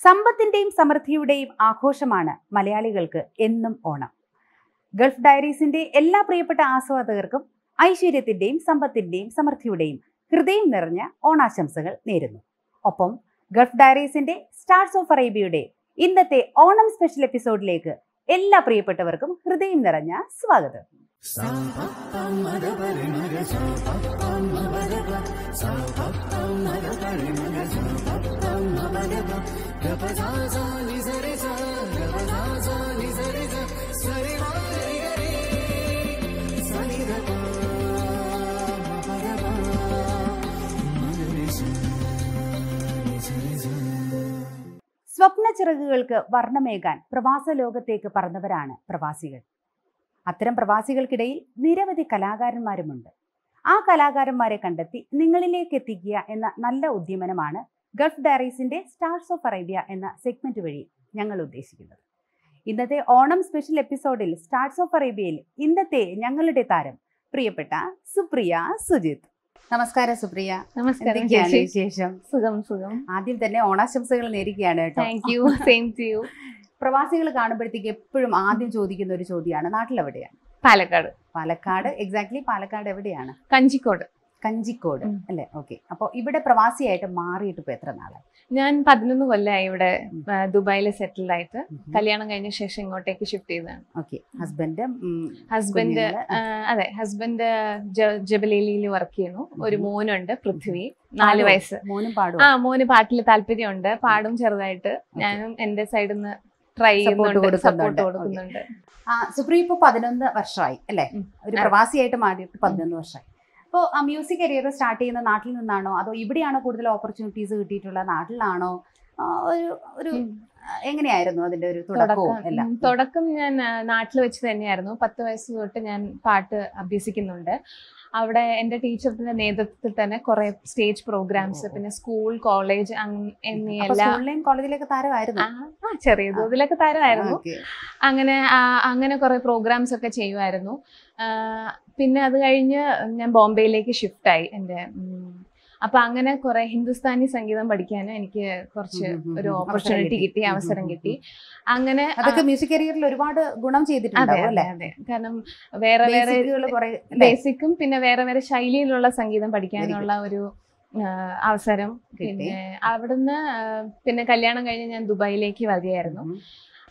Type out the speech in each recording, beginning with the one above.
സമ്പത്തിന്റെയും സമൃദ്ധിയുടെയും ആഘോഷമാണ് മലയാളികൾക്ക് എന്നും ഓണം ഗൾഫ് ഡയറീസിന്റെ എല്ലാ പ്രിയപ്പെട്ട ആസ്വാദകർക്കും ഐശ്വര്യത്തിന്റെയും സമ്പത്തിന്റെയും സമൃദ്ധിയുടെയും ഹൃദയം നിറഞ്ഞ ഓണാശംസകൾ നേരുന്നു ഒപ്പം ഗൾഫ് ഡയറീസിന്റെ സ്റ്റാർസ് ഓഫ് അറേബ്യയുടെ ഇന്നത്തെ ഓണം സ്പെഷ്യൽ എപ്പിസോഡിലേക്ക് എല്ലാ പ്രിയപ്പെട്ടവർക്കും ഹൃദയം നിറഞ്ഞ സ്വാഗതം സ്വപ്ന ചിറകുകൾക്ക് വർണ്ണമേകാൻ പ്രവാസ ലോകത്തേക്ക് പറന്നവരാണ് പ്രവാസികൾ അത്തരം പ്രവാസികൾക്കിടയിൽ നിരവധി കലാകാരന്മാരുമുണ്ട് ആ കലാകാരന്മാരെ കണ്ടെത്തി നിങ്ങളിലേക്ക് എത്തിക്കുക എന്ന നല്ല ഉദ്യമനമാണ് ഗൾഫ് ഡയറീസിന്റെ സ്റ്റാർസ് ഓഫ് അറേബ്യ എന്ന സെഗ്മെന്റ് വഴി ഞങ്ങൾ ഉദ്ദേശിക്കുന്നത് ഇന്നത്തെ ഓണം സ്പെഷ്യൽ എപ്പിസോഡിൽ സ്റ്റാർസ് ഓഫ് അറേബ്യയിൽ ഇന്നത്തെ ഞങ്ങളുടെ താരം പ്രിയപ്പെട്ട സുപ്രിയ സുജിത് നമസ്കാരം സുപ്രിയ നമസ്കാരം എന്തൊക്കെയാണ് ചേച്ചി വിശേഷം സുഖം സുഖം ആദ്യം തന്നെ ഓണാശംസകൾ നേരിക്കുകയാണ് കേട്ടോ thank you same to you പ്രവാസികൾ കാണുമ്പോഴത്തേക്ക് എപ്പോഴും ആദ്യം ചോദിക്കുന്ന ഒരു ചോദ്യമാണ് നാട്ടിൽ എവിടെയാണ് പാലക്കാട് പാലക്കാട് എക്സാക്ട്ലി പാലക്കാട് എവിടെയാണ് കഞ്ചിക്കോട് കഞ്ചിക്കോട് ഉം. അല്ലേ ഓക്കെ അപ്പോൾ ഇവിടെ പ്രവാസിയായിട്ട് മാറിയിട്ട് ഇപ്പൊ എത്ര നാളായി ഞാൻ പതിനൊന്ന് കൊല്ലമായി ഇവിടെ ഉം. ദുബായിൽ സെറ്റിൽഡ് ആയിട്ട് കല്യാണം കഴിഞ്ഞ ശേഷം ഇങ്ങോട്ടേക്ക് ഷിഫ്റ്റ് ചെയ്തതാണ് ഓക്കെ ഹസ്ബൻഡ് ഹസ്ബൻഡ് കുഞ്ഞുങ്ങള്, അതെ ഹസ്ബൻഡ് ജബലേലിയിൽ വർക്ക് ചെയ്യുന്നു ഒരു ഉം. മോനുണ്ട് പൃഥ്വി നാല് വയസ്സ് മോനും പാടും ആ മോന് പാട്ടിൽ താല്പര്യമുണ്ട് പാടും ചെറുതായിട്ട് ഞാനും എന്റെ സൈഡിൽ നിന്ന് ട്രൈ ചെയ്യുന്നുണ്ട് കൊടുക്കുന്നുണ്ട്. സപ്പോർട്ട് കൊടുക്കുന്നുണ്ട് ആ സുപ്രി ഇപ്പൊ പതിനൊന്ന് വർഷമായി അല്ലേ ഉം. ഒരു അതെ. പ്രവാസിയായിട്ട് മാറിയിട്ട് പതിനൊന്ന് വർഷമായി അപ്പോൾ ആ മ്യൂസിക് കരിയർ സ്റ്റാർട്ട് ചെയ്യുന്ന നാട്ടിൽ നിന്നാണോ അതോ ഇവിടെയാണോ കൂടുതൽ ഓപ്പർച്യൂണിറ്റീസ് കിട്ടിയിട്ടുള്ളത് നാട്ടിലാണോ ആ, ഒരു ഒരു ഉം. ആ, എങ്ങനെയായിരുന്നു അതിന്റെ ഒരു തുടക്കവും തുടക്കം എല്ലാം ഉം, തുടക്കം ഞാൻ നാട്ടിൽ വെച്ച് തന്നെയായിരുന്നു പത്ത് വയസ്സ് തൊട്ട് ഞാൻ പാട്ട് അഭ്യസിക്കുന്നുണ്ട് അവിടെ എൻ്റെ ടീച്ചറിന്റെ നേതൃത്വത്തിൽ തന്നെ കുറെ സ്റ്റേജ് പ്രോഗ്രാംസ് ഓ. പിന്നെ സ്കൂൾ കോളേജ് എന്നീ അപ്പൊ എല്ലാ സ്കൂളിലെയും കോളേജിലേക്ക് താരമായിരുന്നു ആ, ആ, ചെറിയ തോതിലൊക്കെ തരമായിരുന്നു ഓക്കെ അങ്ങനെ ആ, അങ്ങനെ കുറെ പ്രോഗ്രാംസ് ഒക്കെ ചെയ്യുമായിരുന്നു ആ, പിന്നെ അത് കഴിഞ്ഞ് ഞാൻ ബോംബെയിലേക്ക് ഷിഫ്റ്റ് ആയി എൻ്റെ ഉം, അപ്പൊ അങ്ങനെ കുറെ ഹിന്ദുസ്ഥാനി സംഗീതം പഠിക്കാൻ എനിക്ക് കുറച്ച് ഉം, ഉം, ഉം, ഒരു ഉം. ഓപ്പർച്യൂണിറ്റി അവസരം കിട്ടി കിട്ടി. ഉം, അവസരം ഉം, കിട്ടി ഉം. അങ്ങനെ ആ, അതൊക്കെ മ്യൂസിക് കരിയറിൽ ഒരുപാട് ഗുണം അതെ ചെയ്തിട്ടുണ്ടാവും അതെ അല്ലേ അതെ കാരണം വേറെ വേറെ ബേസിക്കുകൾ കുറെ അല്ലേ? ബേസിക്കും പിന്നെ വേറെ വേറെ ശൈലിയിലുള്ള സംഗീതം പഠിക്കാനുള്ള ഒരു ആ, അവസരം കിട്ടി. പിന്നെ അവിടുന്ന് ആ, പിന്നെ കല്യാണം കഴിഞ്ഞ് ഞാൻ ദുബായിലേക്ക് വരികയായിരുന്നു ഉം.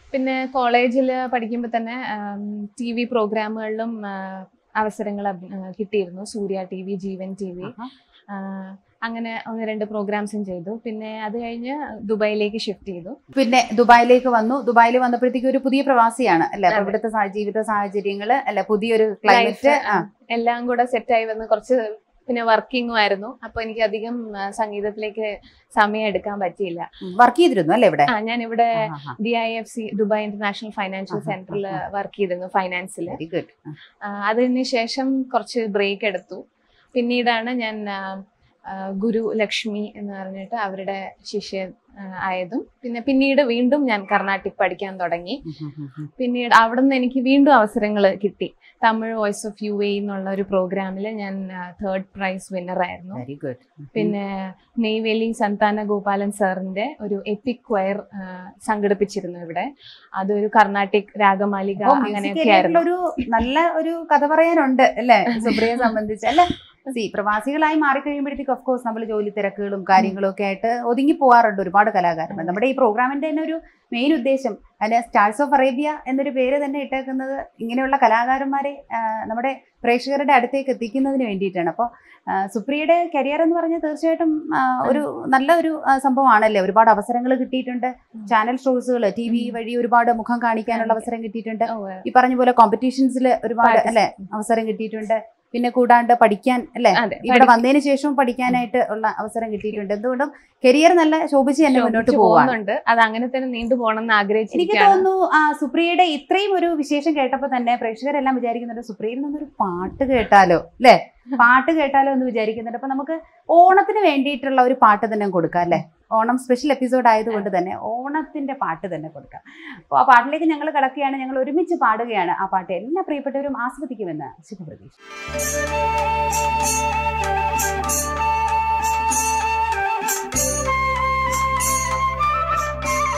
പിന്നെ കോളേജിൽ പഠിക്കുമ്പോൾ തന്നെ ടി വി പ്രോഗ്രാമുകളിലും അവസരങ്ങൾ അഭി- ആ, കിട്ടിയിരുന്നു Surya T V Jeevan T V ആഹാ. അങ്ങനെ ഒന്ന് രണ്ട് പ്രോഗ്രാംസും ചെയ്തു പിന്നെ അത് കഴിഞ്ഞ് ദുബായിലേക്ക് ഷിഫ്റ്റ് ചെയ്തു പിന്നെ ദുബായിലേക്ക് വന്നു ദുബായിൽ വന്നപ്പോഴത്തേക്ക് ഒരു പുതിയ പ്രവാസിയാണ് അല്ലെ അപ്പൊ അതെ. ഇവിടുത്തെ സാ- ജീവിത സാഹചര്യങ്ങള് അല്ലെ പുതിയൊരു ക്ലൈമറ്റ് Life, ആ, എല്ലാം കൂടെ സെറ്റായി വന്ന് കുറച്ച് പിന്നെ വർക്കിങ്ങും ആയിരുന്നു അപ്പൊ എനിക്ക് അധികം ആ, സംഗീതത്തിലേക്ക് സമയം എടുക്കാൻ പറ്റിയില്ല വർക്ക് ചെയ്തിരുന്നു അല്ലെ ഇവിടെ ആ ഞാൻ ഇവിടെ ആഹാ. D I F C Dubai international financial ആഹാ, സെന്ററിൽ ആഹാ. വർക്ക് ചെയ്തിരുന്നു ഫൈനാൻസിൽ വെരി ഗുഡ് അതിന് ശേഷം കുറച്ച് ബ്രേക്ക് എടുത്തു പിന്നീടാണ് ഞാൻ ആ, ആ, ഗുരു ലക്ഷ്മി എന്ന് പറഞ്ഞിട്ട് അവരുടെ ശിഷ്യ ആ, ആയതും പിന്നെ പിന്നീട് വീണ്ടും ഞാൻ കർണാട്ടിക് പഠിക്കാൻ തുടങ്ങി പിന്നീട് അവിടുന്ന് എനിക്ക് വീണ്ടും അവസരങ്ങൾ കിട്ടി Tamil voice of U A എന്നുള്ള ഒരു പ്രോഗ്രാമിൽ ഞാൻ തേർഡ് പ്രൈസ് വിന്നർ ആയിരുന്നു വെരി ഗുഡ് പിന്നെ നെയ്വേലി സന്താന ഗോപാലൻ സാറിന്റെ ഒരു എപ്പിക് ക്വയർ സംഘടിപ്പിച്ചിരുന്നു ഇവിടെ അതൊരു കർണാട്ടിക് രാഗമാലിക അങ്ങനെയൊക്കെ ആയിരുന്നു ഒരു നല്ല ഒരു കഥ പറയാനുണ്ട് അല്ലെ സുപ്രിയെ സംബന്ധിച്ച് അല്ലെ സി പ്രവാസികളായി മാറിക്കഴിയുമ്പോഴത്തേക്ക് ഓഫ് കോഴ്സ് നമ്മൾ ജോലി തിരക്കുകളും കാര്യങ്ങളും ഒക്കെ ആയിട്ട് ഒതുങ്ങി പോവാറുണ്ട് ഒരുപാട് കലാകാരന്മാർ നമ്മുടെ ഈ പ്രോഗ്രാമിന്റെ തന്നെ ഒരു മെയിൻ ഉദ്ദേശം അതിന് സ്റ്റാർസ് ഓഫ് അറേബ്യ എന്നൊരു പേര് തന്നെ ഇട്ടേക്കുന്നത് ഇങ്ങനെയുള്ള കലാകാരന്മാരെ ആ, നമ്മുടെ പ്രേക്ഷകരുടെ അടുത്തേക്ക് എത്തിക്കുന്നതിന് വേണ്ടിയിട്ടാണ് അപ്പോൾ സുപ്രിയയുടെ കരിയർ എന്ന് പറഞ്ഞാൽ തീർച്ചയായിട്ടും ആ, ഒരു നല്ല ഒരു ആ, സംഭവമാണല്ലേ ഒരുപാട് അവസരങ്ങൾ കിട്ടിയിട്ടുണ്ട് ചാനൽ ഷോസുകൾ ടി വി വഴി ഒരുപാട് മുഖം കാണിക്കാനുള്ള അവസരം കിട്ടിയിട്ടുണ്ട് ഓ, ഈ പറഞ്ഞ പോലെ കോമ്പറ്റീഷൻസിൽ ഒരുപാട് Participate. അല്ലെ അവസരം കിട്ടിയിട്ടുണ്ട് പിന്നെ കൂടാണ്ട് പഠിക്കാൻ അല്ലെ അതെ ഇവിടെ പഠി- വന്നതിന് ശേഷവും പഠിക്കാനായിട്ട് ഉള്ള അവസരം കിട്ടിയിട്ടുണ്ട് എന്തുകൊണ്ടും കരിയർ നല്ല ശോഭിച്ച് തന്നെ മുന്നോട്ട് ശോഭിച്ച് പോവാണ് പോകുന്നുണ്ട് അത് അങ്ങനെ തന്നെ നീണ്ടു പോകണം എന്ന് എനിക്ക് ആഗ്രഹിച്ചിരിക്കുകയാണ് തോന്നുന്നു ആ സുപ്രിയയുടെ ഇത്രയും ഒരു വിശേഷം കേട്ടപ്പോൾ തന്നെ പ്രേക്ഷകരെല്ലാം വിചാരിക്കുന്നുണ്ട് സുപ്രിയയിൽ നിന്നൊരു പാട്ട് കേട്ടാലോ അല്ലെ പാട്ട് കേട്ടാലോ എന്ന് വിചാരിക്കുന്നുണ്ട് അപ്പൊ നമുക്ക് ഓണത്തിന് വേണ്ടിയിട്ടുള്ള ഒരു പാട്ട് തന്നെ കൊടുക്കാം അല്ലെ ഓണം സ്പെഷ്യൽ എപ്പിസോഡ് ആയതുകൊണ്ട് തന്നെ ഓണത്തിന്റെ പാട്ട് തന്നെ കൊടുക്കാം അപ്പോൾ ആ പാട്ടിലേക്ക് ഞങ്ങൾ കിടക്കുകയാണ് ഞങ്ങൾ ഒരുമിച്ച് പാടുകയാണ് ആ പാട്ട് എല്ലാ പ്രിയപ്പെട്ടവരും ആസ്വദിക്കുമെന്ന് ശുഭപ്രതീക്ഷ Thank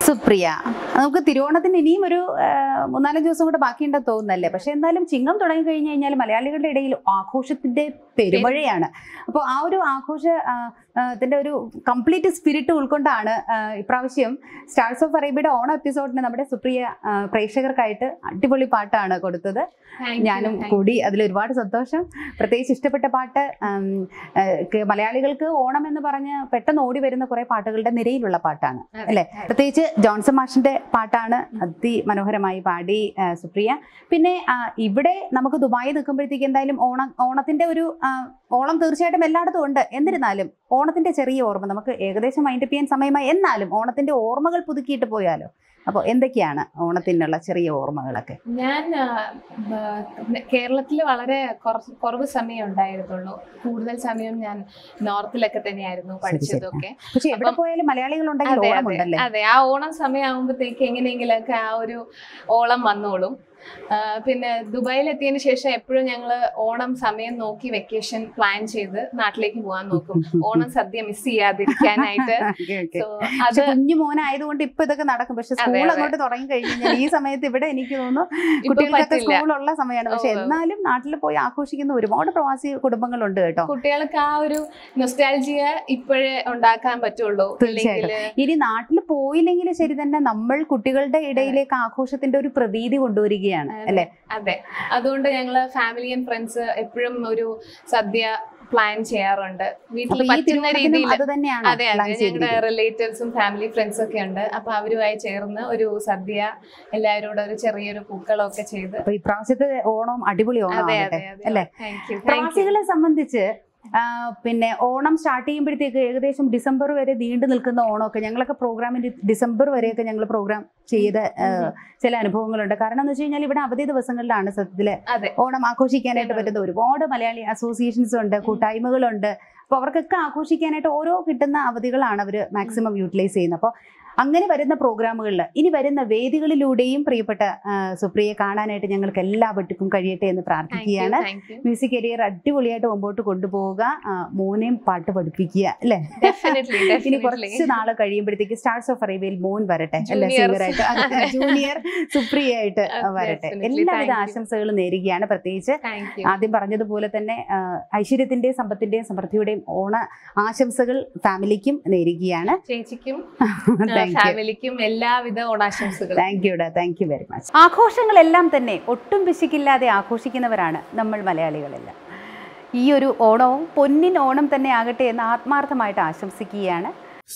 സുപ്രിയ നമുക്ക് തിരുവോണത്തിന് ഇനിയും ഒരു ആ, മൂന്നാലഞ്ച് ദിവസം കൂടെ ബാക്കിയുണ്ടെന്ന് തോന്നുന്നല്ലേ പക്ഷെ എന്നാലും ചിങ്ങം തുടങ്ങി കഴിഞ്ഞു കഴിഞ്ഞാൽ മലയാളികളുടെ ഇടയിൽ ആഘോഷത്തിന്റെ പെരുമഴയാണ് അപ്പോൾ ആ ഒരു ആഘോഷ ആ, ആ, ത്തിന്റെ ഒരു കംപ്ലീറ്റ് സ്പിരിറ്റ് ഉൾക്കൊണ്ടാണ് ആ, ഇപ്രാവശ്യം സ്റ്റാർസ് ഓഫ് അറേബ്യയുടെ ഓണം എപ്പിസോഡിന് നമ്മുടെ സുപ്രിയ ആ, പ്രേക്ഷകർക്കായിട്ട് അടിപൊളി പാട്ടാണ് കൊടുത്തത് Thank you, ഞാനും thank you. കൂടി അതിൽ ഒരുപാട് സന്തോഷം പ്രത്യേകിച്ച് ഇഷ്ടപ്പെട്ട പാട്ട് ഉം, ഏഹ്, ക്ക് മലയാളികൾക്ക് ഓണം എന്ന് പറഞ്ഞ് പെട്ടെന്ന് ഓടി വരുന്ന കുറെ പാട്ടുകളുടെ നിരയിലുള്ള പാട്ടാണ് അതെ, അല്ലേ? അതെ. പ്രത്യേകിച്ച് ജോൺസൺ മാഷിന്റെ പാട്ടാണ് അതിമനോഹരമായി പാടി ആ, സുപ്രിയ പിന്നെ ആ, ഇവിടെ നമുക്ക് ദുബായി നിൽക്കുമ്പോഴത്തേക്ക് എന്തായാലും ഓണം ഓണത്തിന്റെ ഒരു ആ, ഓണം തീർച്ചയായിട്ടും എല്ലായിടത്തും ഉണ്ട് എന്നിരുന്നാലും ഓണത്തിന്റെ ചെറിയ ഓർമ്മ നമുക്ക് ഏകദേശം മൈൻഡ് ചെയ്യാൻ സമയമായി എന്നാലും ഓണത്തിന്റെ ഓർമ്മകൾ പുതുക്കിയിട്ട് പോയാലോ അപ്പോൾ എന്തൊക്കെയാണ് ഓണത്തിനുള്ള ചെറിയ ഓർമ്മകളൊക്കെ ഞാൻ കേരളത്തിൽ വളരെ കുറച്ച് കുറവ് സമയം ഉണ്ടായിരുന്നുള്ളൂ കൂടുതൽ സമയം ഞാൻ നോർത്തിലൊക്കെ തന്നെയായിരുന്നു പഠിച്ചതൊക്കെ പക്ഷെ എവിടെ അപ്പം- പോയാലും മലയാളികൾ ഉണ്ടെങ്കിൽ അതെ, ഓണം അതെ. ഉണ്ടല്ലേ അതെ ആ ഓണം സമയമാകുമ്പോഴത്തേക്ക് എങ്ങനെയെങ്കിലൊക്കെ ആ ഒരു ഓളം വന്നോളും ആ, പിന്നെ ദുബായിൽ എത്തിയതിനു ശേഷം എപ്പോഴും ഞങ്ങൾ ഓണം സമയം നോക്കി വെക്കേഷൻ പ്ലാൻ ചെയ്ത് നാട്ടിലേക്ക് പോകാൻ നോക്കും ഓണം സദ്യ മിസ് ചെയ്യാതിരിക്കാനായിട്ട് Okay, okay. സോ അത് പക്ഷെ കുഞ്ഞു മോനായതുകൊണ്ട് ഇപ്പൊ ഇതൊക്കെ നടക്കും പക്ഷെ അതെ, സ്കൂൾ അതെ. അങ്ങോട്ട് തുടങ്ങി കഴിഞ്ഞാൽ ഈ സമയത്ത് ഇവിടെ എനിക്ക് തോന്നുന്നു ഇപ്പൊ കുട്ടികൾക്കൊക്കെ പറ്റില്ല സ്കൂളുള്ള സമയമാണ് പക്ഷെ ഓ, ഓ. എന്നാലും നാട്ടിൽ പോയി ആഘോഷിക്കുന്ന ഒരുപാട് പ്രവാസി കുടുംബങ്ങളുണ്ട് കേട്ടോ കുട്ടികൾക്ക് ആ ഒരു നൊസ്റ്റാൾജിയ ഇപ്പോഴേ ഉണ്ടാക്കാൻ പറ്റുള്ളൂ തീർച്ചയായിട്ടും. ഇല്ലെങ്കില് ഇനി നാട്ടിൽ പോയില്ലെങ്കിൽ ശരി തന്നെ നമ്മൾ കുട്ടികളുടെ ഇടയിലേക്ക് ആഘോഷത്തിന്റെ ഒരു പ്രതീതി കൊണ്ടുവരികയാണ് അതെ. അല്ലെ അതെ അതുകൊണ്ട് ഞങ്ങള് ഫാമിലി ആൻഡ് ഫ്രണ്ട്സ് എപ്പോഴും ഒരു സദ്യ പ്ലാൻ ചെയ്യാറുണ്ട് വീട്ടിൽ അപ്പൊ ഈ പറ്റുന്ന തിരുവോണത്തിനും രീതിയിൽ അത് തന്നെയാണ് അതെ പ്ലാൻ അതെ ഞങ്ങളുടെ ചെയ്തിരിക്കുന്നത് റിലേറ്റീവ്സും ഫാമിലി ഫ്രണ്ട്സും ഒക്കെ ഉണ്ട് അപ്പൊ അവരുമായി ചേർന്ന് ഒരു സദ്യ എല്ലാവരും കൂടെ ഒരു ചെറിയൊരു പൂക്കളമൊക്കെ ചെയ്ത് അപ്പൊ ഇപ്രാവശ്യത്തെ ഓണം അടിപൊളി ഓണം അതെ ആവട്ടെ അതെ അതെ അല്ലേ? താങ്ക് യു പ്രവാസികളെ സംബന്ധിച്ച് ആ, പിന്നെ ഓണം സ്റ്റാർട്ട് ചെയ്യുമ്പോഴത്തേക്ക് ഏകദേശം ഡിസംബർ വരെ നീണ്ടു നിൽക്കുന്ന ഓണമൊക്കെ ഞങ്ങളൊക്കെ പ്രോഗ്രാമിന്റെ ഡിസംബർ വരെയൊക്കെ ഞങ്ങൾ പ്രോഗ്രാം ചെയ്ത ആ, ചില അനുഭവങ്ങളുണ്ട് കാരണം എന്ന് വെച്ച് കഴിഞ്ഞാൽ ഇവിടെ അവധി ദിവസങ്ങളിലാണ് സത്യത്തില് അതെ ഓണം ആഘോഷിക്കാനായിട്ട് ഉം. പറ്റുന്ന ഒരുപാട് മലയാളി അസോസിയേഷൻസ് ഉണ്ട് കൂട്ടായ്മകളുണ്ട് അപ്പോൾ അവർക്കൊക്കെ ആഘോഷിക്കാനായിട്ട് ഓരോ കിട്ടുന്ന അവധികളാണ് അവർ മാക്സിമം യൂട്ടിലൈസ് ചെയ്യുന്നത് അപ്പോൾ അങ്ങനെ വരുന്ന പ്രോഗ്രാമുകളിൽ ഇനി വരുന്ന വേദികളിലൂടെയും പ്രിയപ്പെട്ട ആ, സുപ്രിയയെ കാണാനായിട്ട് ഞങ്ങൾക്ക് എല്ലാവർക്കും കഴിയട്ടെ എന്ന് താങ്ക് യു പ്രാർത്ഥിക്കുകയാണ് താങ്ക് യു മ്യൂസിക് കരിയർ അടിപൊളിയായിട്ട് മുമ്പോട്ട് കൊണ്ടുപോവുക ആ, മോനെയും പാട്ട് പഠിപ്പിക്കുക അല്ലേ ഡെഫിനറ്റ്ലി ഇനി കുറച്ച് നാള് കഴിയുമ്പോഴത്തേക്ക് സ്റ്റാർസ് ഓഫ് അറേബ്യയിൽ മോൻ വരട്ടെ അല്ലെ Junior. സിംഗറായിട്ട് ജൂനിയർ സുപ്രിയ ആയിട്ട് Uh, വരട്ടെ definitely. എല്ലാവിധ Thank you. ആശംസകളും നേരുകയാണ് പ്രത്യേകിച്ച് താങ്ക് യു ആദ്യം പറഞ്ഞതുപോലെ തന്നെ ആ, ഐശ്വര്യത്തിന്റെയും സമ്പത്തിന്റെയും സമൃദ്ധിയുടെയും ഓണ ആശംസകൾ ഫാമിലിക്കും നേരുകയാണ് ചേച്ചിക്കും താങ്ക് യു ഫാമിലിക്കും എല്ലാവിധ ഓണാശംസകളും താങ്ക് യുടാ താങ്ക് യു വെരി മച്ച് ആഘോഷങ്ങളെല്ലാം തന്നെ ഒട്ടും പിശുക്കില്ലാതെ ആഘോഷിക്കുന്നവരാണ് നമ്മൾ മലയാളികളെല്ലാം ഈ ഒരു ഓണവും പൊന്നിൻ ഓണം തന്നെ ആകട്ടെ എന്ന് ആത്മാർത്ഥമായിട്ട് ആശംസിക്കുകയാണ്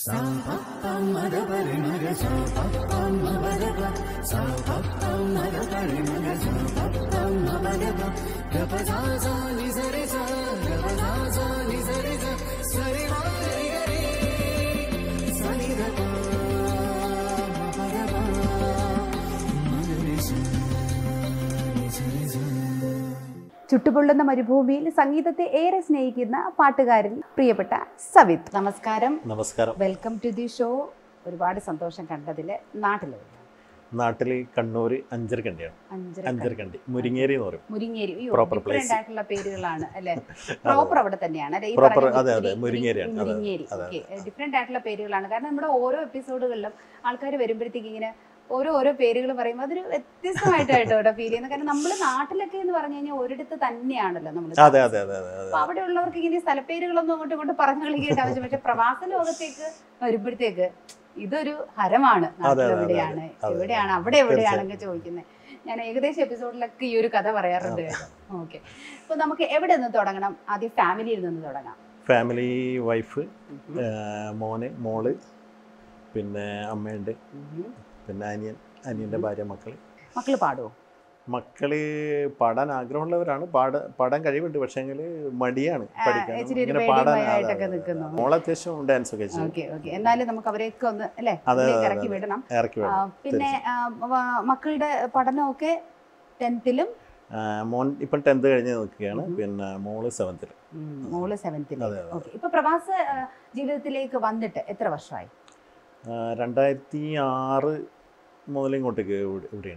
ചുട്ടുപൊള്ളുന്ന മരുഭൂമിയിൽ സംഗീതത്തെ ഏറെ സ്നേഹിക്കുന്ന പാട്ടുകാരിൽ പ്രിയപ്പെട്ട സവിത് നമസ്കാരം നമസ്കാരം വെൽക്കം ടു ദി ഷോ ഒരുപാട് സന്തോഷം കണ്ടതിൽ നാട്ടിൽ നാട്ടിൽ കണ്ണൂർ അഞ്ചരക്കണ്ടിയാണ് അഞ്ചര അഞ്ചരക്കണ്ടി മുരിങ്ങേരി എന്ന് പറയും മുരിങ്ങേരി Proper ഡിഫറെന്റ് place. ആയിട്ടുള്ള പേരുകളാണ് അല്ലെ പ്രോപ്പർ അവിടെ തന്നെയാണ് അല്ലെ ഈ Proper, പറഞ്ഞ അതെ, അതെ, മുരി- മുരിങ്ങേരിയാണ്. അതെ, മുരിങ്ങേരി അതെ, ഓക്കെ ഡിഫറെന്റ് ആയിട്ടുള്ള പേരുകളാണ് കാരണം നമ്മുടെ ഓരോ എപ്പിസോഡുകളിലും ആൾക്കാർ വരുമ്പോഴത്തേക്ക് ഇങ്ങനെ ഓരോ ഓരോ പേരുകൾ പറയുമ്പോൾ അതൊരു വ്യത്യസ്തമായിട്ടായിട്ട് ഇവിടെ ഫീൽ ചെയ്യുന്നത് കാരണം നമ്മൾ നാട്ടിലൊക്കെ എന്ന് പറഞ്ഞു കഴിഞ്ഞാൽ ഒരിടത്ത് തന്നെയാണല്ലോ നമ്മൾ അതെ അതെ അതെ അതെ അതെ അപ്പൊ അവിടെ ഉള്ളവർക്ക് ഇങ്ങനെ സ്ഥലപ്പേരുകളൊന്നും അങ്ങോട്ടും ഇങ്ങോട്ടും പറഞ്ഞു കളിക്കേണ്ട ആവശ്യം പക്ഷെ പ്രവാസ ലോകത്തേക്ക് വരുമ്പോഴത്തേക്ക് ഇതൊരു ഹരമാണ് അതെ, അതെ, അതെ, എവിടെയാണ് അതെ. എവിടെയാണ് അവിടെ എവിടെയാണെന്ന് ചോദിക്കുന്നത് ഞാൻ ഏകദേശം എപ്പിസോഡിലൊക്കെ ഈ ഒരു കഥ പറയാറുണ്ട് ഓക്കെ അപ്പൊ നമുക്ക് എവിടെ നിന്ന് തുടങ്ങണം ആദ്യം ഫാമിലിയിൽ നിന്ന് തുടങ്ങാം ഫാമിലി വൈഫ് മോന് മോള് പിന്നെ അമ്മയുണ്ട് പിന്നെ അനിയൻ അനിയൻ്റെ ഭാര്യ മക്കൾ മക്കള് പാടുവോ മക്കള് പാടാൻ ആഗ്രഹമുള്ളവരാണ് പാട പാടാൻ കഴിവുണ്ട് പക്ഷേങ്കിൽ മടിയാണ് പഠിക്കാൻ ഇച്ചിരി ഒരു ഇങ്ങനെ പേടിയും പാടാൻ ഭയമായിട്ടൊക്കെ അതെ, അതെ, നിൽക്കുന്നു. അതെ. മോള് അത്യാവശ്യം ഡാൻസ് ഒക്കെ ചെയ്യും ഓക്കെ ഓക്കെ എന്നാലും നമുക്ക് അവരെയൊക്കെ ഒന്ന് അല്ലേ അതെ, അതെ, ഇതിലേക്ക് അതെ, ഇറക്കി അതെ. വിടണം ഇറക്കി ആ, വേണം പിന്നെ ആ, വ- മക്കളുടെ പഠനമൊക്കെ ടെൻത്തിലും ആ, മോൻ ഇപ്പം ടെൻത്ത് കഴിഞ്ഞ് നിൽക്കുകയാണ് ഉം. പിന്നെ മോള് സെവൻത്തിൽ മോള് സെവൻത്തിൽ അതെ, അതെ. ഓക്കെ ഇപ്പൊ പ്രവാസ ആ, ജീവിതത്തിലേക്ക് വന്നിട്ട് എത്ര വർഷമായി രണ്ടായിരത്തി ആറ് മുതൽ ഇങ്ങോട്ടേക്ക് ഇവിടെ- ഇവിടെയുണ്ട്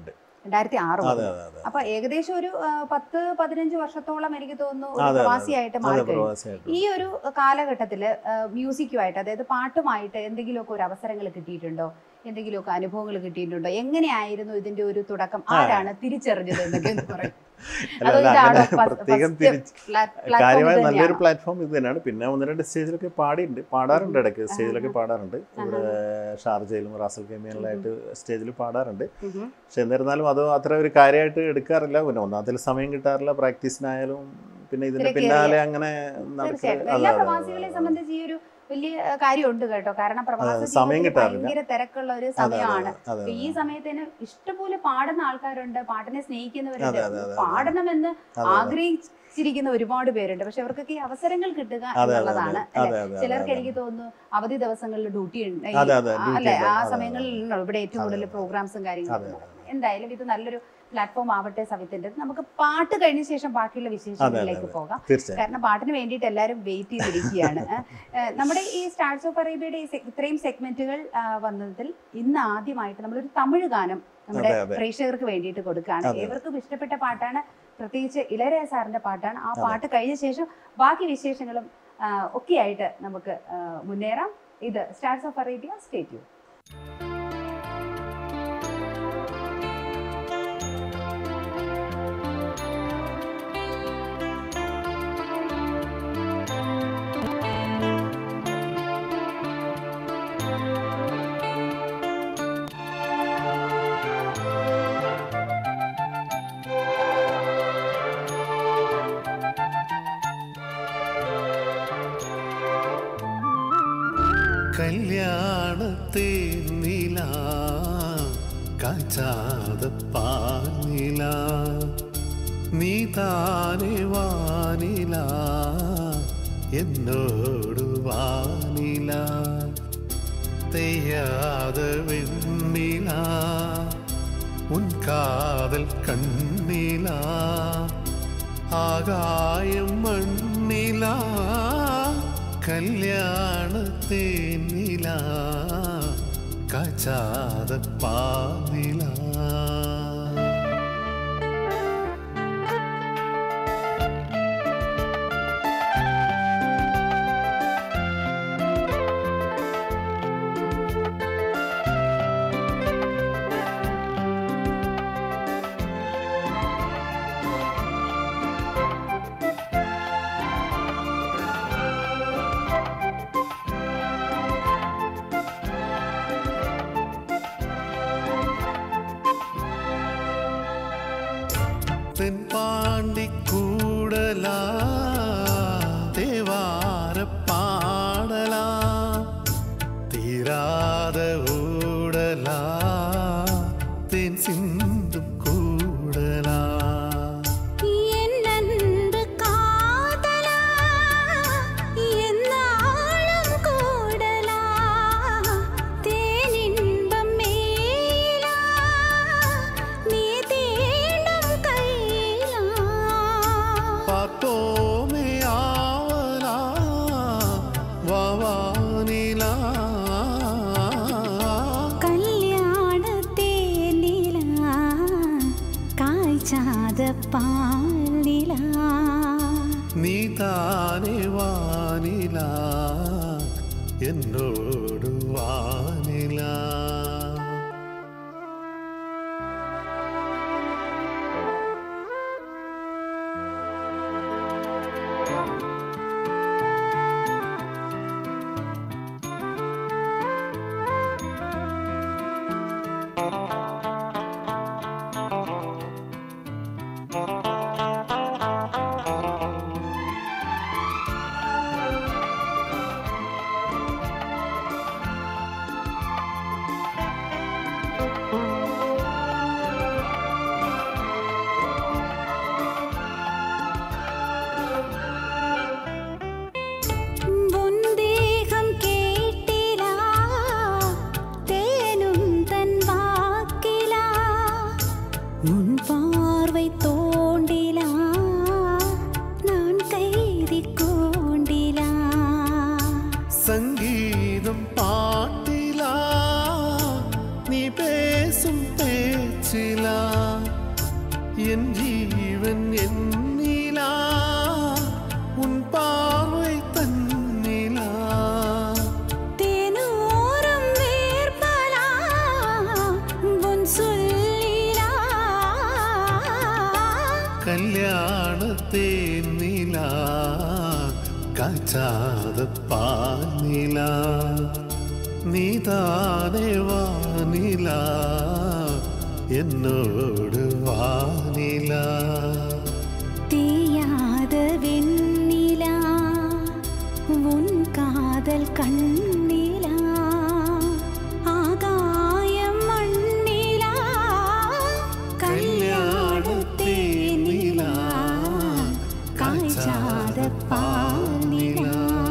രണ്ടായിരത്തി ആറ് അതെ മുതൽ അതെ അതെ അപ്പൊ ഏകദേശം ഒരു ആ, പത്ത് പതിനഞ്ച് വർഷത്തോളം എനിക്ക് തോന്നുന്നു ഒരു അതെ, അതെ. പ്രവാസിയായിട്ട് അതെ മാറിക്കഴിഞ്ഞു പ്രവാസിയായിട്ട് ഈ ഒരു കാലഘട്ടത്തിൽ മ്യൂസിക്കുമായിട്ട് അതായത് പാട്ടുമായിട്ട് എന്തെങ്കിലുമൊക്കെ ഒരു അവസരങ്ങൾ കിട്ടിയിട്ടുണ്ടോ എന്തെങ്കിലുമൊക്കെ അനുഭവങ്ങൾ കിട്ടിയിട്ടുണ്ടോ എങ്ങനെയായിരുന്നു ഇതിന്റെ ഒരു തുടക്കം ആ. ആരാണ് തിരിച്ചറിഞ്ഞത് എന്നൊക്കെ ഒന്ന് പറയും അല്ല, അതോ അല്ല, ഇതാണോ അങ്ങനെ ഫസ്റ്റ് പ്രത്യേകം തിരിച്ച് പ്ലാറ്റ്ഫോം കാര്യമായ ഇത് നല്ലൊരു തന്നെയാണോ? പ്ലാറ്റ്ഫോം ഇത് തന്നെയാണ് പിന്നെ ഒന്ന് രണ്ട് സ്റ്റേജിലൊക്കെ പാടിയിട്ടുണ്ട് പാടാറുണ്ട് ഇടയ്ക്ക് സ്റ്റേജിലൊക്കെ പാടാറുണ്ട് ഇവിടെ ഷാർജയിലും റാസൽ കെമിയനിലായിട്ട് സ്റ്റേജിൽ പാടാറുണ്ട് ഉം. പക്ഷെ എന്നിരുന്നാലും അത് അത്ര ഒരു കാര്യമായിട്ട് എടുക്കാറില്ല പിന്നെ ഒന്നാമത്തിൽ സമയം കിട്ടാറില്ല പ്രാക്ടീസിനായാലും പിന്നെ ഇതിന്റെ തിരക്കേറിയ- പിന്നാലെ അങ്ങനെ നടക്കുക തീർച്ചയായിട്ടും അതെ, എല്ലാ അതെ, പ്രവാസികളെ അതെ. സംബന്ധിച്ച് ഈ ഒരു വലിയ ആ, കാര്യമുണ്ട് കേട്ടോ കാരണം പ്രവാസ സമയം ജീവിതത്തിൽ കിട്ടാറില്ല. ഭയങ്കര തിരക്കുള്ള ഒരു അതെ, അതെ, സമയമാണ് അതെ, അതെ, അപ്പൊ ഈ സമയത്തിന് ഇഷ്ടംപോലെ പാടുന്ന ആൾക്കാരുണ്ട് പാട്ടിനെ സ്നേഹിക്കുന്നവരുണ്ട് അതെ, അതെ, അതെ. പാടണമെന്ന് അതെ, അതെ. ആഗ്രഹിച്ചിരിക്കുന്ന ഒരുപാട് പേരുണ്ട് പക്ഷെ അവർക്കൊക്കെ ഈ അവസരങ്ങൾ കിട്ടുക അതെ, അതെ, എന്നുള്ളതാണ് അതെ, അല്ലെ അതെ, ചിലർക്ക് അതെ, എനിക്ക് തോന്നുന്നു അവധി ദിവസങ്ങളിൽ ഡ്യൂട്ടി ഉണ്ട് ഈ- അതെ, അതെ, ആ, duty അല്ലെ ഉണ്ട്. ആ അതെ, അതെ. സമയങ്ങളിലുണ്ടോ ഇവിടെ ഏറ്റവും അതെ, കൂടുതൽ അതെ. പ്രോഗ്രാംസും അതെ, കാര്യങ്ങളും അതെ. എന്തായാലും ഇത് നല്ലൊരു പ്ലാറ്റ്ഫോം ആവട്ടെ സവിത്തിന്റെ നമുക്ക് പാട്ട് കഴിഞ്ഞ ശേഷം ബാക്കിയുള്ള വിശേഷങ്ങളിലേക്ക് അതെ. പോകാം തീർച്ചയായും കാരണം പാട്ടിന് വേണ്ടിയിട്ട് എല്ലാവരും വെയിറ്റ് ചെയ്തിരിക്കുകയാണ് ഏഹ് നമ്മുടെ ഈ സ്റ്റാർസ് ഓഫ് അറേബ്യയുടെ ഈ സെ- ഇത്രയും സെഗ്മെന്റുകൾ വന്നതിൽ ഇന്ന് ആദ്യമായിട്ട് നമ്മളൊരു തമിഴ് ഗാനം നമ്മുടെ അതെ, അതെ. പ്രേക്ഷകർക്ക് വേണ്ടിയിട്ട് കൊടുക്കുകയാണ് അതെ. ഏവർക്കും ഇഷ്ടപ്പെട്ട പാട്ടാണ് പ്രത്യേകിച്ച് ഇളയരാജ സാറിന്റെ പാട്ടാണ് ആ അതെ. പാട്ട് കഴിഞ്ഞ ശേഷം ബാക്കി വിശേഷങ്ങളും ഒക്കെ ആയിട്ട് നമുക്ക് ആ, മുന്നേറാം ഇത് സ്റ്റാർസ് ഓഫ് അറേബ്യ സ്റ്റേറ്റ് കല്യാണത്തെ നില കാച്ചാത പാനില നീ താനെ വാനില എന്നോട് വാനില തെയ്യാത വെണ്ണില ഉൻ കാതൽ കണ്ണില ആകായം മണ്ണില കല്യാണത്തെ നില കച്ചാത പാനില തെൻപാണ്ടി കൂടലാ തേവാര പാടലാ തീരാത ഊടലാ തേൻ സിന്തും കൂടലാ என் அன்பு காதலா என்னாலும் கூடலா தேனின்பம் மேலா நீ தீண்டும் கையிலா പാത്തോമേ ആവലാ വാവാനിലാ கல்யாணத்தே நிலா காய்ச்சாத பாலிலா നീ താനെ വാനില എന്നോട് വാനില பொந்தேகம் கேட்டிலா தேனும் தன் வாக்கிலா உன் பார்வை தோண்டிலா நான் கைதி கோண்டிலா സംഗീതം പാട്ടില നീ പേസും என் ஜீவன் என்னிலா உன் பார்வை தன்னிலா தேனோரம் வேர்பலா உன் சொல்லிலா கல்யாணத்தேன் நிலா காய்ச்சாத பானிலா நீதானே வானிலா என்னோடு வானிலா தேயாத வெண்ணிலா உன் காதல் கண்ணிலா ஆகாயம் மண்ணிலா கல்யாணத்தே நிலா കാഴ്ചാത പാലിലാ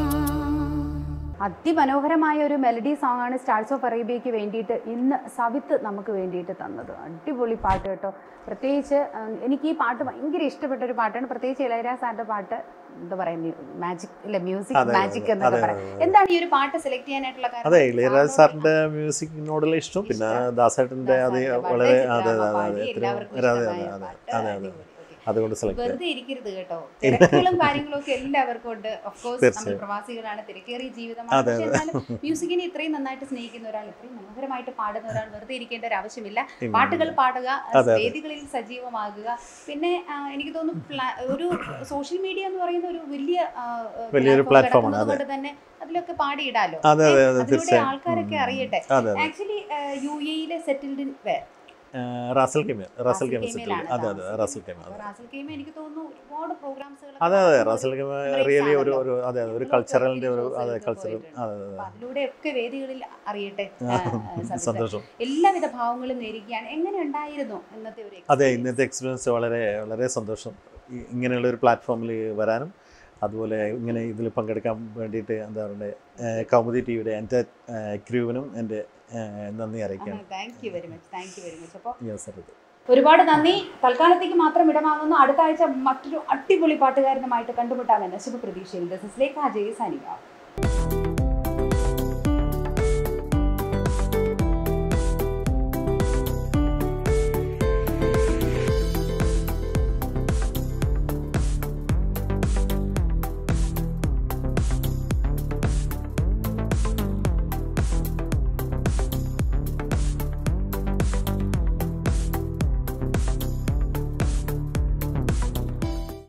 അതിമനോഹരമായ ഒരു മെലഡി സോങ് ആണ് സ്റ്റാർസ് ഓഫ് അറേബ്യയ്ക്ക് വേണ്ടിയിട്ട് ഇന്ന് സവിത്ത് നമുക്ക് വേണ്ടിയിട്ട് തന്നത് അടിപൊളി പാട്ട് കേട്ടോ പ്രത്യേകിച്ച് ഉം, എനിക്ക് ഈ പാട്ട് ഭയങ്കര ഇഷ്ടപ്പെട്ട ഒരു പാട്ടാണ് പ്രത്യേകിച്ച് ഇളയരാജ സാറിന്റെ പാട്ട് എന്താ പറയുക മാജിക് അല്ലെ മ്യൂസിക് അതെ, മാജിക് അതെ, എന്നൊക്കെ അതെ, പറയാം അതെ. എന്താണ് ഈ ഒരു പാട്ട് സെലക്ട് ചെയ്യാനായിട്ടുള്ള കാരണം അതെ ഇളയരാജ സാറിനോട് സാറിന്റെ മ്യൂസിക്കിനോടുള്ള ഇഷ്ടം പിന്നെ ഇഷ്ടം. ദാസേട്ടന്റെ അത് ദാസേട്ടന്റെ വളരെ വളരെ അതെ അതെ ചിത്രാമ്മ അതെ പാടി, എത്രയോ എല്ലാവർക്കും അതെ അതെ ഇഷ്ടമായ അതെ പാട്ട്. അതെ അതെ അടിപൊളി. Okay. അതുകൊണ്ട് സെലക്ട് ചെയ്യാം വെറുതെ ഇരിക്കരുത് കേട്ടോ തിരക്കുകളും കാര്യങ്ങളും ഒക്കെ എല്ലാവർക്കും ഉണ്ട് ഓഫ് കോഴ്സ് നമ്മൾ തീർച്ചയായും. പ്രവാസികളാണ് തിരക്കേറിയ ജീവിതമാണ് അതെ, പക്ഷെ അതെ. എന്നാലും മ്യൂസിക്കിനെ ഇത്രയും നന്നായിട്ട് സ്നേഹിക്കുന്ന ഒരാൾ ഇത്രയും മനോഹരമായിട്ട് പാടുന്ന ഒരാൾ വെറുതെ ഇരിക്കേണ്ട ഒരു ആവശ്യമില്ല ഇല്ല. പാട്ടുകൾ പാടുക അതെ, അതെ. വേദികളിൽ സജീവമാകുക പിന്നെ ആ, എനിക്ക് തോന്നുന്നു പ്ലാ- ഒരു സോഷ്യൽ മീഡിയ എന്ന് പറയുന്ന ഒരു വലിയ ആ, വലിയൊരു platform platform ആണ്, കിടക്കുന്നത് കൊണ്ട് തന്നെ അതിലൊക്കെ പാടിയിടാലോ അതെ അതെ അതെ അതിലൂടെ തീർച്ചയായും ആൾക്കാരൊക്കെ ഉം. അറിയട്ടെ അതെ അതെ ആക്ച്വലി യു എയിലെ settled in where Ras al Khaimah Ras al Ras al Khaimah കെമിയിലാണ് അതെ അതെ താമസിക്കുന്നത്. റാസൽ കെമി അപ്പൊ അതെ റാസൽ കെയ്മ എനിക്ക് തോന്നുന്നു ഒരുപാട് പ്രോഗ്രാംസുകൾ അതെ അതെ റാസൽ കെമി റിയലി ഒരു ഒരു അതെ അതെ ഒരു നമ്മളൊക്കെ കൾച്ചറലിന്റെ ഒരു shows അതെ ഒക്കെ കൾച്ചറൽ പോയിട്ടുണ്ട്. അതെ അതെ അപ്പൊ അതിലൂടെയൊക്കെ വേദികളിൽ അറിയട്ടെ ആ, ആ, സവിത. സന്തോഷം എല്ലാവിധ ഭാവങ്ങളും നേരിക്കുകയാണ് എങ്ങനെ ഉണ്ടായിരുന്നു ഇന്നത്തെ ഒരു അതെ experience? ഇന്നത്തെ എക്സ്പീരിയൻസ് വളരെ വളരെ സന്തോഷം ഈ- ഇങ്ങനെയുള്ള ഒരു പ്ലാറ്റ്ഫോമിൽ വരാനും അതുപോലെ ഇങ്ങനെ ഇതിൽ പങ്കെടുക്കാൻ വേണ്ടിയിട്ട് എന്താ പറയുക കൗമുദി ടി വിയുടെ എൻ്റെ ക്രൂവിനും എൻ്റെ നന്ദി അറിയിക്കുകയാണ് thank you very much thank you very much അപ്പോൾ യെസ് അറിയത് ഒരുപാട് നന്ദി തൽക്കാലത്തേക്ക് മാത്രം ഇടമാകുന്നു അടുത്ത ആഴ്ച മറ്റൊരു അടിപൊളി പാട്ടുകാരനുമായിട്ട് കണ്ടുമുട്ടാമെന്ന് ശുഭപ്രതീക്ഷയിൽ ദിസ് ഇസ് ലേഖ ജയ് സനിക